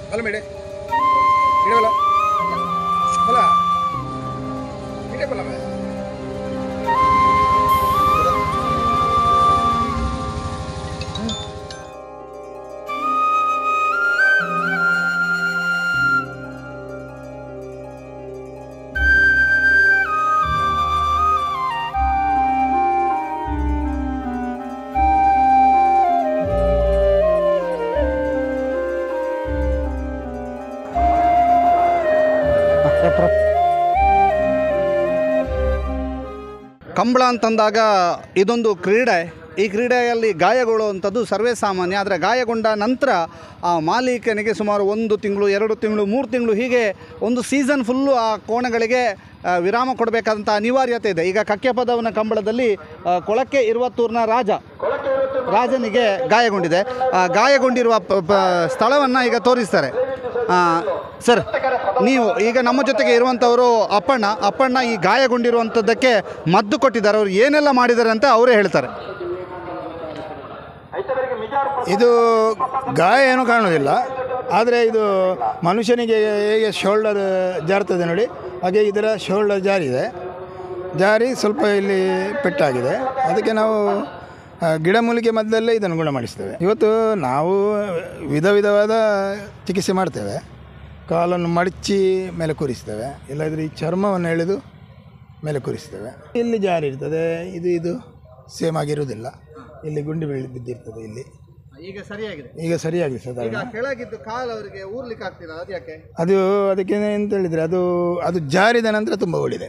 ಅಲ್ಲ ಮೇಡೆ ಇಡವಲ್ಲ ಅಲ್ಲ ಇಡಬಲ್ಲ ಮೇ ಕಂಬಳ ಅಂತಂದಾಗ ಇದೊಂದು ಕ್ರೀಡೆ ಈ ಕ್ರೀಡೆಯಲ್ಲಿ ಗಾಯಗೊಳ್ಳುವಂಥದ್ದು ಸರ್ವೇ ಸಾಮಾನ್ಯ ಆದರೆ ಗಾಯಗೊಂಡ ನಂತರ ಆ ಮಾಲೀಕನಿಗೆ ಸುಮಾರು ಒಂದು ತಿಂಗಳು ಎರಡು ತಿಂಗಳು ಮೂರು ತಿಂಗಳು ಹೀಗೆ ಒಂದು ಸೀಸನ್ ಫುಲ್ಲು ಆ ಕೋಣಗಳಿಗೆ ಆ, ವಿರಾಮ ಕೊಡಬೇಕಾದಂಥ ಅನಿವಾರ್ಯತೆ ಇದೆ ಈಗ ಕಕ್ಕೆಪದವನ ಕಂಬಳದಲ್ಲಿ ಆ, ಕೊಳಕ್ಕೆ ಇರುವತ್ತೂರಿನ ರಾಜ ರಾಜನಿಗೆ ಗಾಯಗೊಂಡಿದೆ ಆ ಗಾಯಗೊಂಡಿರುವ ಪ- ಪ- ಸ್ಥಳವನ್ನು ಈಗ ತೋರಿಸ್ತಾರೆ ಆ, ಸರ್ ನೀವು ಈಗ ನಮ್ಮ ಜೊತೆಗೆ ಇರುವಂಥವರು ಅಪ್ಪಣ್ಣ ಅಪ್ಪಣ್ಣ ಈ ಗಾಯಗೊಂಡಿರುವಂಥದ್ದಕ್ಕೆ ಮದ್ದು ಕೊಟ್ಟಿದ್ದಾರೆ ಅವ್ರು ಏನೆಲ್ಲ ಮಾಡಿದ್ದಾರೆ ಅಂತ ಅವರೇ ಹೇಳ್ತಾರೆ ಇದು ಗಾಯ ಏನೂ ಕಾಣೋದಿಲ್ಲ ಆದರೆ ಇದು ಮನುಷ್ಯನಿಗೆ ಹೇಗೆ ಶೋಲ್ಡರ್ ಜಾರ್ತದೆ ನೋಡಿ ಹಾಗೆ ಇದರ ಶೋಲ್ಡರ್ ಜಾರಿದೆ ಜಾರಿ ಸ್ವಲ್ಪ ಇಲ್ಲಿ ಪೆಟ್ಟಾಗಿದೆ ಅದಕ್ಕೆ ನಾವು ಆ, ಗಿಡಮೂಲಿಕೆ ಮದ್ದಲ್ಲೇ ಇದನ್ನು ಗುಣಮಾಡಿಸ್ತೇವೆ ಇವತ್ತು ನಾವು ವಿಧ ವಿಧವಾದ ಚಿಕಿತ್ಸೆ ಮಾಡ್ತೇವೆ ಕಾಲನ್ನು ಮಡಚಿ ಮೇಲೆ ಕೂರಿಸ್ತೇವೆ ಇಲ್ಲದ್ರೆ ಈ ಚರ್ಮವನ್ನು ಎಳೆದು ಮೇಲೆ ಕೂರಿಸ್ತೇವೆ ಇಲ್ಲಿ ಜಾರಿ ಇರ್ತದೆ ಇದು ಇದು ಸೇಮ್ ಆಗಿರುವುದಿಲ್ಲ ಇಲ್ಲಿ ಗುಂಡಿ ಬೀಳ್ ಬಿದ್ದಿರ್ತದೆ ಇಲ್ಲಿ ಈಗ ಸರಿಯಾಗಿದೆ ಈಗ ಸರಿಯಾಗಿದೆ ಸಾಧಾರಣ ಕೆಳಗಿದ್ದು ಕಾಲು ಅವರಿಗೆ ಊರ್ಲಿಕ್ಕೆ ಆಗ್ತಿಲ್ಲ ಅದು ಯಾಕೆ ಅದು ಅದಕ್ಕೆ ಎಂತ ಹೇಳಿದರೆ ಅದು ಅದು ಜಾರಿದ ನಂತರ ತುಂಬ ಓಡಿದೆ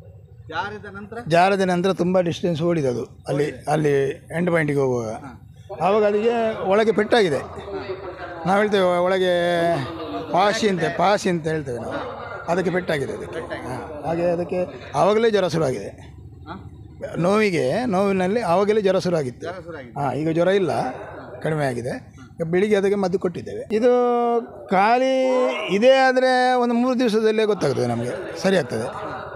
ಜಾರಿದ ನಂತರ ಜಾರಿದ ನಂತರ ತುಂಬ ಡಿಸ್ಟೆನ್ಸ್ ಓಡಿದೆ ಅದು ಅಲ್ಲಿ ಅಲ್ಲಿ ಎಂಡ್ ಪಾಯಿಂಟಿಗೆ ಹೋಗುವಾಗ ಆವಾಗ ಅದಕ್ಕೆ ಒಳಗೆ ಪೆಟ್ಟಾಗಿದೆ ನಾವು ಹೇಳ್ತೇವೆ ಒಳಗೆ ಪಾಶಿ ಅಂತ ಪಾಶಿ ಅಂತ ಹೇಳ್ತೇವೆ ನಾವು ಅದಕ್ಕೆ ಪೆಟ್ಟಾಗಿದೆ ಅದಕ್ಕೆ ಹಾಂ ಹಾಗೆ ಅದಕ್ಕೆ ಆವಾಗಲೇ ಜ್ವರ ಶುರುವಾಗಿದೆ ನೋವಿಗೆ ನೋವಿನಲ್ಲಿ ಆವಾಗಲೇ ಜ್ವರ ಶುರುವಾಗಿತ್ತು ಹಾಂ ಈಗ ಜ್ವರ ಇಲ್ಲ ಕಡಿಮೆ ಆಗಿದೆ ಈಗ ಬೆಳಿಗ್ಗೆ ಅದಕ್ಕೆ ಮದ್ದು ಕೊಟ್ಟಿದ್ದೇವೆ ಇದು ಖಾಲಿ ಇದೇ ಆದರೆ ಒಂದು ಮೂರು ದಿವಸದಲ್ಲೇ ಗೊತ್ತಾಗ್ತದೆ ನಮಗೆ ಸರಿ ಆಗ್ತದೆ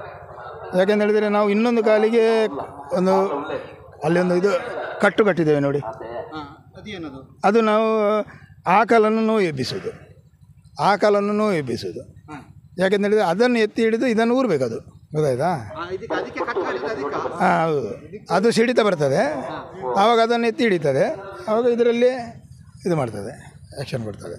ಯಾಕೆಂತ ಹೇಳಿದರೆ ನಾವು ಇನ್ನೊಂದು ಕಾಲಿಗೆ ಒಂದು ಅಲ್ಲಿ ಒಂದು ಇದು ಕಟ್ಟು ಕಟ್ಟಿದ್ದೇವೆ ನೋಡಿ ಅದೇನದು ಅದು ನಾವು ಆ ಕಾಲನ್ನು ನೋವು ಎಬ್ಬಿಸೋದು ಆ ಕಾಲನ್ನು ನೋವು ಎಬ್ಬಿಸೋದು ಯಾಕೆಂತ ಹೇಳಿದರೆ ಅದನ್ನು ಎತ್ತಿ ಹಿಡಿದು ಇದನ್ನು ಊರಬೇಕು ಅದು ಗೊತ್ತಾಯ್ತಾ ಇದಕ್ಕೆ ಅದಕ್ಕೆ ಕಟ್ ಮಾಡಿದ್ದು ಅದಕ್ಕೆ ಹಾಂ ಹೌದು ಅದು ಸಿಡಿತ ಬರ್ತದೆ ಆವಾಗ ಅದನ್ನು ಎತ್ತಿ ಹಿಡಿತದೆ ಆವಾಗ ಇದರಲ್ಲಿ ಇದು ಮಾಡ್ತದೆ ಆ್ಯಕ್ಷನ್ ಕೊಡ್ತದೆ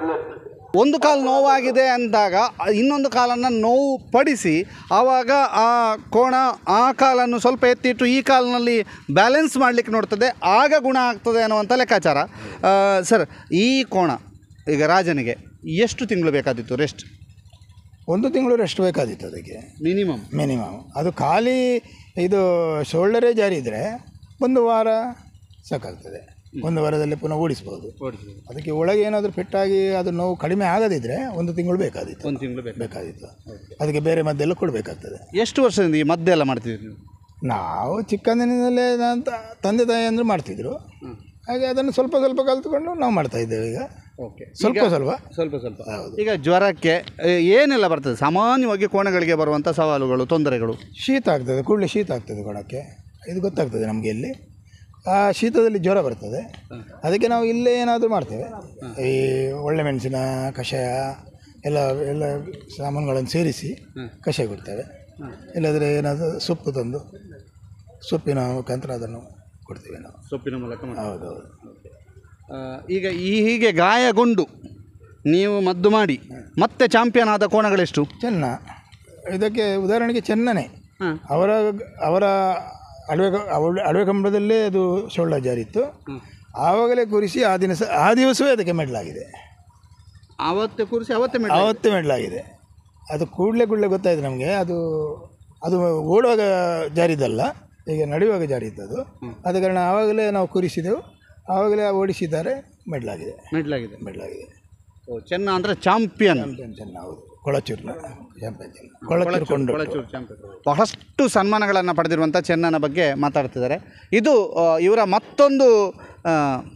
ಒಂದು ಕಾಲು ನೋವಾಗಿದೆ ಅಂದಾಗ ಇನ್ನೊಂದು ಕಾಲನ್ನು ನೋವು ಪಡಿಸಿ ಆವಾಗ ಆ ಕೋಣ ಆ ಕಾಲನ್ನು ಸ್ವಲ್ಪ ಎತ್ತಿಟ್ಟು ಈ ಕಾಲಿನಲ್ಲಿ ಬ್ಯಾಲೆನ್ಸ್ ಮಾಡಲಿಕ್ಕೆ ನೋಡ್ತದೆ ಆಗ ಗುಣ ಆಗ್ತದೆ ಅನ್ನುವಂಥ ಲೆಕ್ಕಾಚಾರ ಆ, ಸರ್ ಈ ಕೋಣ ಈಗ ರಾಜನಿಗೆ ಎಷ್ಟು ತಿಂಗಳು ಬೇಕಾದಿತ್ತು ರೆಸ್ಟ್ ಒಂದು ತಿಂಗಳು ರೆಸ್ಟ್ ಬೇಕಾದಿತ್ತು ಅದಕ್ಕೆ ಮಿನಿಮಮ್ ಮಿನಿಮಮ್ ಅದು ಖಾಲಿ ಇದು ಶೋಲ್ಡರೇ ಜಾರಿ ಇದ್ದರೆ ಒಂದು ವಾರ ಸಾಕಾಗ್ತದೆ ಒಂದು ವಾರದಲ್ಲಿ ಪುನಃ ಓಡಿಸ್ಬೋದು ಅದಕ್ಕೆ ಒಳಗೆ ಏನಾದರೂ ಪೆಟ್ಟಾಗಿ ಅದು ನೋವು ಕಡಿಮೆ ಆಗದಿದ್ದರೆ ಒಂದು ತಿಂಗಳು ಬೇಕಾದಿತ್ತು ಒಂದು ತಿಂಗಳು ಬೇಕು ಬೇಕಾದಿತ್ತು ಅದಕ್ಕೆ ಬೇರೆ ಮದ್ದೆಲ್ಲ ಕೊಡಬೇಕಾಗ್ತದೆ ಎಷ್ಟು ವರ್ಷದಿಂದ ಈ ಮದ್ದೆಲ್ಲ ಮಾಡ್ತಿದ್ರಿ ನೀವು ನಾವು ಚಿಕ್ಕಂದಿನಿಂದಲೇ ನಾನು ತ- ತಂದೆ ತಾಯಿ ಅಂದರೆ ಮಾಡ್ತಿದ್ರು ಹಾಗೆ ಅದನ್ನು ಸ್ವಲ್ಪ ಸ್ವಲ್ಪ ಕಲ್ತ್ಕೊಂಡು ನಾವು ಮಾಡ್ತಾ ಇದ್ದೇವೆ ಈಗ ಓಕೆ ಸ್ವಲ್ಪ ಸ್ವಲ್ಪ ಸ್ವಲ್ಪ ಸ್ವಲ್ಪ ಹೌದು ಈಗ ಜ್ವರಕ್ಕೆ ಏ, ಏನೆಲ್ಲ ಬರ್ತದೆ ಸಾಮಾನ್ಯವಾಗಿ ಕೋಣಗಳಿಗೆ ಬರುವಂಥ ಸವಾಲುಗಳು ತೊಂದರೆಗಳು ಶೀತ ಆಗ್ತದೆ ಕೂಡಲೇ ಶೀತ ಆಗ್ತದೆ ಕೊಡೋಕ್ಕೆ ಇದು ಗೊತ್ತಾಗ್ತದೆ ನಮಗೆ ಇಲ್ಲಿ ಆ ಶೀತದಲ್ಲಿ ಜ್ವರ ಬರ್ತದೆ ಅದಕ್ಕೆ ನಾವು ಇಲ್ಲೇ ಏನಾದರೂ ಮಾಡ್ತೇವೆ ಈ ಒಳ್ಳೆ ಮೆಣಸಿನ ಕಷಾಯ ಎಲ್ಲ ಎಲ್ಲ ಸಾಮಾನುಗಳನ್ನು ಸೇರಿಸಿ ಕಷಾಯ ಕೊಡ್ತೇವೆ ಇಲ್ಲದ್ರೆ ಏನಾದರೂ ಸೊಪ್ಪು ತಂದು ಸೊಪ್ಪಿನ ಮುಖಾಂತರ ಅದನ್ನು ಕೊಡ್ತೇವೆ ನಾವು ಸೊಪ್ಪಿನ ಮೂಲಕ ಹೌದೌದು ಈಗ ಈ ಹೀಗೆ ಗಾಯಗೊಂಡು ನೀವು ಮದ್ದು ಮಾಡಿ ಮತ್ತೆ ಚಾಂಪಿಯನ್ ಆದ ಕೋಣಗಳೆಷ್ಟು ಚೆನ್ನ ಇದಕ್ಕೆ ಉದಾಹರಣೆಗೆ ಚೆನ್ನನೆ ಹಾಂ ಅವರ ಅವರ ಅಡವೆ ಅವ- ಅಡವೆ ಕಂಬಳದಲ್ಲೇ ಅದು ಶೋಲ್ಡರ್ ಜಾರಿತ್ತು ಆವಾಗಲೇ ಕೂರಿಸಿ ಆ ದಿನ ಸ ಆ ದಿವಸವೇ ಅದಕ್ಕೆ ಮೆಡಲಾಗಿದೆ ಆವತ್ತೇ ಕೂರಿಸಿ ಅವತ್ತೇ ಮೇಡ ಆವತ್ತೇ ಮೆಡಲಾಗಿದೆ ಅದು ಕೂಡಲೇ ಕೂಡಲೇ ಗೊತ್ತಾಯಿತು ನಮಗೆ ಅದು ಅದು ಓಡುವಾಗ ಜಾರಿದಲ್ಲ ಈಗ ನಡೆಯುವಾಗ ಜಾರಿದ್ದು ಅದು ಆದ ಕಾರಣ ಆವಾಗಲೇ ನಾವು ಕೂರಿಸಿದೆವು ಆವಾಗಲೇ ಓಡಿಸಿದ್ದಾರೆ ಮೆಡಲಾಗಿದೆ ಮೆಡ್ಲಾಗಿದೆ ಮೆಡಲಾಗಿದೆ ಓ ಚೆನ್ನ ಅಂದರೆ ಚಾಂಪಿಯನ್ ಚಾಂಪಿಯನ್ ಚೆನ್ನ ಹೌದು ಕೊಳಚೂರಿನ ಚಾಂಪಿಯನ್ ಚೆನ್ನ ಕೊಳಚೂರು ಕೊಂಡು ಬಹಳಷ್ಟು ಸನ್ಮಾನಗಳನ್ನು ಪಡೆದಿರುವಂಥ ಚೆನ್ನನ ಬಗ್ಗೆ ಮಾತಾಡ್ತಿದ್ದಾರೆ ಇದು ಆ, ಇವರ ಮತ್ತೊಂದು ಆ,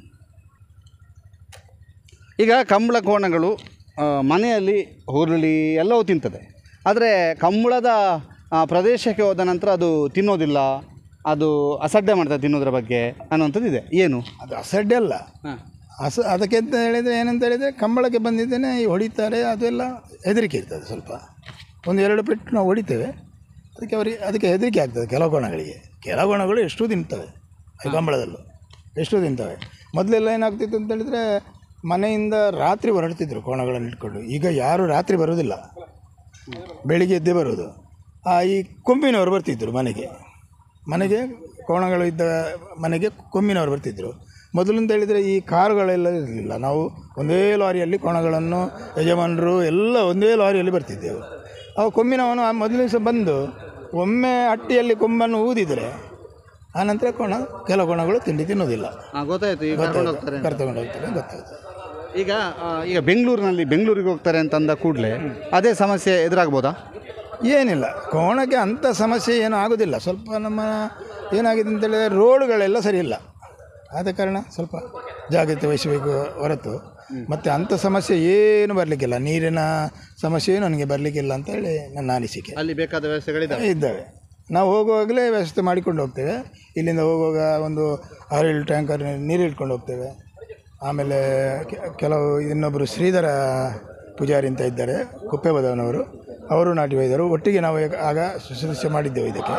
ಈಗ ಕಂಬಳ ಕೋಣಗಳು ಆ, ಮನೆಯಲ್ಲಿ ಹುರುಳಿ ಎಲ್ಲವೂ ತಿಂತದೆ ಆದರೆ ಕಂಬಳದ ಆ, ಪ್ರದೇಶಕ್ಕೆ ಹೋದ ನಂತರ ಅದು ತಿನ್ನೋದಿಲ್ಲ ಅದು ಅಸಡ್ಡೆ ಮಾಡ್ತದೆ ತಿನ್ನೋದ್ರ ಬಗ್ಗೆ ಅನ್ನುವಂಥದ್ದು ಇದೆ ಏನು ಅದು ಅಸಡ್ಡೆ ಅಲ್ಲ ಹಾಂ ಅಸ ಅದಕ್ಕೆ ಅಂತ ಹೇಳಿದರೆ ಏನಂತ ಹೇಳಿದರೆ ಕಂಬಳಕ್ಕೆ ಬಂದಿದ್ದೇನೆ ಈ ಹೊಡಿತಾರೆ ಅದೆಲ್ಲ ಹೆದರಿಕೆ ಇರ್ತದೆ ಸ್ವಲ್ಪ ಒಂದು ಎರಡು ಪೆಟ್ಟು ನಾವು ಹೊಡಿತೇವೆ ಅದಕ್ಕೆ ಅವರಿಗೆ ಅದಕ್ಕೆ ಹೆದರಿಕೆ ಆಗ್ತದೆ ಕೆಲವು ಕೋಣಗಳಿಗೆ ಕೆಲವು ಕೋಣಗಳು ಎಷ್ಟು ತಿಂತವೆ ಈ ಕಂಬಳದಲ್ಲೂ ಎಷ್ಟು ತಿಂತವೆ ಮೊದಲೆಲ್ಲ ಏನಾಗ್ತಿತ್ತು ಅಂತ ಹೇಳಿದರೆ ಮನೆಯಿಂದ ರಾತ್ರಿ ಹೊರಡ್ತಿದ್ರು ಕೋಣಗಳನ್ನು ಇಟ್ಕೊಂಡು ಈಗ ಯಾರು ರಾತ್ರಿ ಬರೋದಿಲ್ಲ ಬೆಳಿಗ್ಗೆ ಎದ್ದೇ ಬರೋದು ಆ ಈ ಕೊಂಬಿನವರು ಬರ್ತಿದ್ದರು ಮನೆಗೆ ಮನೆಗೆ ಕೋಣಗಳು ಇದ್ದ ಮನೆಗೆ ಕೊಂಬಿನವರು ಬರ್ತಿದ್ದರು ಮೊದಲು ಅಂತ ಹೇಳಿದರೆ ಈ ಕಾರುಗಳೆಲ್ಲ ಇರಲಿಲ್ಲ ನಾವು ಒಂದೇ ಲಾರಿಯಲ್ಲಿ ಕೋಣಗಳನ್ನು ಯಜಮಾನರು ಎಲ್ಲ ಒಂದೇ ಲಾರಿಯಲ್ಲಿ ಬರ್ತಿದ್ದೆವು ಅವ ಕೊಂಬಿನವನು ಆ ಮೊದಲ ದಿವಸ ಬಂದು ಒಮ್ಮೆ ಅಟ್ಟಿಯಲ್ಲಿ ಕೊಂಬನ್ನು ಊದಿದರೆ ಆನಂತರ ಕೋಣ ಕೆಲವು ಕೋಣಗಳು ತಿಂಡಿ ತಿನ್ನೋದಿಲ್ಲ ಹಾಂ ಗೊತ್ತಾಯ್ತು ಈಗ ಕರ್ಕೊಂಡು ಹೋಗ್ತಾರೆ ಕರ್ತಕೊಂಡು ಹೋಗ್ತಾರೆ ಗೊತ್ತಾಗ್ತದೆ ಈಗ ಆ, ಈಗ ಬೆಂಗಳೂರಿನಲ್ಲಿ ಬೆಂಗಳೂರಿಗೆ ಹೋಗ್ತಾರೆ ಅಂತ ಅಂದ ಕೂಡಲೇ ಅದೇ ಸಮಸ್ಯೆ ಎದುರಾಗ್ಬೋದಾ ಏನಿಲ್ಲ ಕೋಣಕ್ಕೆ ಅಂಥ ಸಮಸ್ಯೆ ಏನೂ ಆಗೋದಿಲ್ಲ ಸ್ವಲ್ಪ ನಮ್ಮ ಏನಾಗಿದೆ ಅಂತ ಹೇಳಿದ್ರೆ ರೋಡ್ಗಳೆಲ್ಲ ಸರಿ ಇಲ್ಲ ಆದ ಕಾರಣ ಸ್ವಲ್ಪ ಜಾಗ್ರತೆ ವಹಿಸಬೇಕು ಹೊರತು ಮತ್ತು ಅಂಥ ಸಮಸ್ಯೆ ಏನು ಬರಲಿಕ್ಕಿಲ್ಲ ನೀರಿನ ಸಮಸ್ಯೆ ಏನು ನನಗೆ ಬರಲಿಕ್ಕಿಲ್ಲ ಅಂತ ಹೇಳಿ ನನ್ನ ಅನಿಸಿಕೆ ಅಲ್ಲಿ ಬೇಕಾದ ವ್ಯವಸ್ಥೆಗಳಿದ್ದಾವೆ ಇದ್ದಾವೆ ನಾವು ಹೋಗುವಾಗಲೇ ವ್ಯವಸ್ಥೆ ಮಾಡಿಕೊಂಡು ಹೋಗ್ತೇವೆ ಇಲ್ಲಿಂದ ಹೋಗುವಾಗ ಒಂದು ಆರೇಳು ಟ್ಯಾಂಕರ್ ನೀರು ಇಟ್ಕೊಂಡು ಹೋಗ್ತೇವೆ ಆಮೇಲೆ ಕೆ- ಕೆಲವು ಇನ್ನೊಬ್ಬರು ಶ್ರೀಧರ ಪೂಜಾರಿ ಅಂತ ಇದ್ದಾರೆ ಕುಪ್ಪೆಬದವನವರು ಅವರು ನಾಟಿ ವೈದ್ಯರು ಒಟ್ಟಿಗೆ ನಾವು ಈಗ- ಆಗ ಶುಶ್ರೂಷೆ ಮಾಡಿದ್ದೆವು ಇದಕ್ಕೆ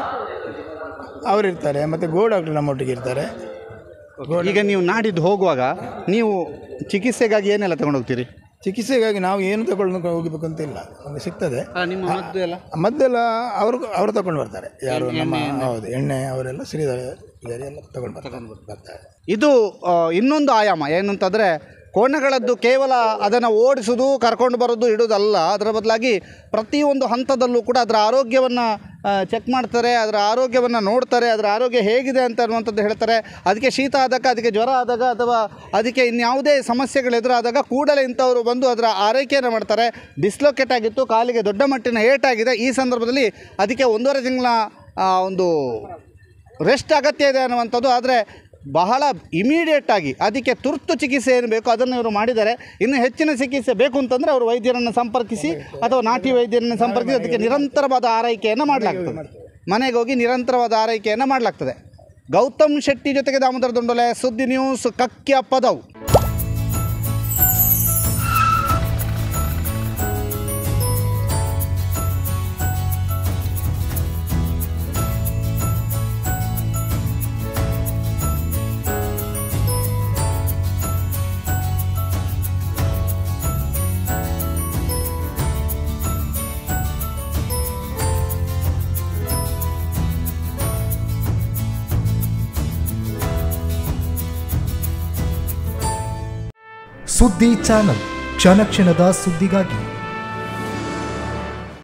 ಅವರಿರ್ತಾರೆ ಮತ್ತು ಗೋ ಡಾಕ್ಟರ್ ನಮ್ಮೊಟ್ಟಿಗೆ ಇರ್ತಾರೆ ಈಗ ನೀವು ನಾಡಿದ್ದು ಹೋಗುವಾಗ ನೀವು ಚಿಕಿತ್ಸೆಗಾಗಿ ಏನೆಲ್ಲ ತಗೊಂಡು ಹೋಗ್ತೀರಿ ಚಿಕಿತ್ಸೆಗಾಗಿ ನಾವು ಏನು ತಗೊಂಡು ಹೋಗಬೇಕು ಅಂತ ಇಲ್ಲ ನಮಗೆ ಸಿಗ್ತದೆ ನಿಮ್ಮ ಮದ್ದು ಎಲ್ಲ ಮದ್ದೆಲ್ಲ ಅವರು ಅವರು ತಗೊಂಡು ಬರ್ತಾರೆ ಯಾರು ನಮ್ಮ ಹೌದು ಎಣ್ಣೆ ಅವರೆಲ್ಲ ಶ್ರೀಧರ ಪೂಜಾರಿ ಎಲ್ಲ ತಗೊಂಡು ಬರ್ತಾರೆ ಬರ್ತಾರೆ ಇದು ಆ, ಇನ್ನೊಂದು ಆಯಾಮ ಏನಂತಂದರೆ ಕೋಣಗಳದ್ದು ಕೇವಲ ಅದನ್ನು ಓಡಿಸೋದು ಕರ್ಕೊಂಡು ಬರೋದು ಇಡೋದಲ್ಲ ಅದರ ಬದಲಾಗಿ ಪ್ರತಿಯೊಂದು ಹಂತದಲ್ಲೂ ಕೂಡ ಅದರ ಆರೋಗ್ಯವನ್ನು ಚೆಕ್ ಮಾಡ್ತಾರೆ ಅದರ ಆರೋಗ್ಯವನ್ನು ನೋಡ್ತಾರೆ ಅದರ ಆರೋಗ್ಯ ಹೇಗಿದೆ ಅಂತ ಅನ್ನುವಂಥದ್ದು ಹೇಳ್ತಾರೆ ಅದಕ್ಕೆ ಶೀತ ಆದಾಗ ಅದಕ್ಕೆ ಜ್ವರ ಆದಾಗ ಅಥವಾ ಅದಕ್ಕೆ ಇನ್ಯಾವುದೇ ಸಮಸ್ಯೆಗಳು ಎದುರಾದಾಗ ಕೂಡಲೇ ಇಂಥವರು ಬಂದು ಅದರ ಆರೈಕೆಯನ್ನು ಮಾಡ್ತಾರೆ ಡಿಸ್ಲೊಕೇಟ್ ಆಗಿತ್ತು ಕಾಲಿಗೆ ದೊಡ್ಡ ಮಟ್ಟಿನ ಏಟಾಗಿದೆ ಈ ಸಂದರ್ಭದಲ್ಲಿ ಅದಕ್ಕೆ ಒಂದೂವರೆ ತಿಂಗಳ ಒಂದು ರೆಸ್ಟ್ ಅಗತ್ಯ ಇದೆ ಅನ್ನುವಂಥದ್ದು ಆದರೆ ಬಹಳ ಇಮಿಡಿಯೇಟ್ ಆಗಿ ಅದಕ್ಕೆ ತುರ್ತು ಚಿಕಿತ್ಸೆ ಏನು ಬೇಕು ಅದನ್ನು ಇವರು ಮಾಡಿದ್ದಾರೆ ಇನ್ನು ಹೆಚ್ಚಿನ ಚಿಕಿತ್ಸೆ ಬೇಕು ಅಂತಂದರೆ ಅವರು ವೈದ್ಯರನ್ನು ಸಂಪರ್ಕಿಸಿ ಅಥವಾ ನಾಟಿ ವೈದ್ಯರನ್ನು ಸಂಪರ್ಕಿಸಿ ಅದಕ್ಕೆ ನಿರಂತರವಾದ ಆರೈಕೆಯನ್ನು ಮಾಡಲಾಗ್ತದೆ ಮನೆಗೆ ಹೋಗಿ ನಿರಂತರವಾದ ಆರೈಕೆಯನ್ನು ಮಾಡಲಾಗ್ತದೆ ಗೌತಮ್ ಶೆಟ್ಟಿ ಜೊತೆಗೆ ದಾಮೋದರ ದುಂಡೋಲೆ ಸುದ್ದಿ ನ್ಯೂಸ್ ಕಕ್ಯ ಪದವು ಸುದ್ದಿ ಚಾನಲ್ ಕ್ಷಣ ಕ್ಷಣದ ಸುದ್ದಿಗಾಗಿ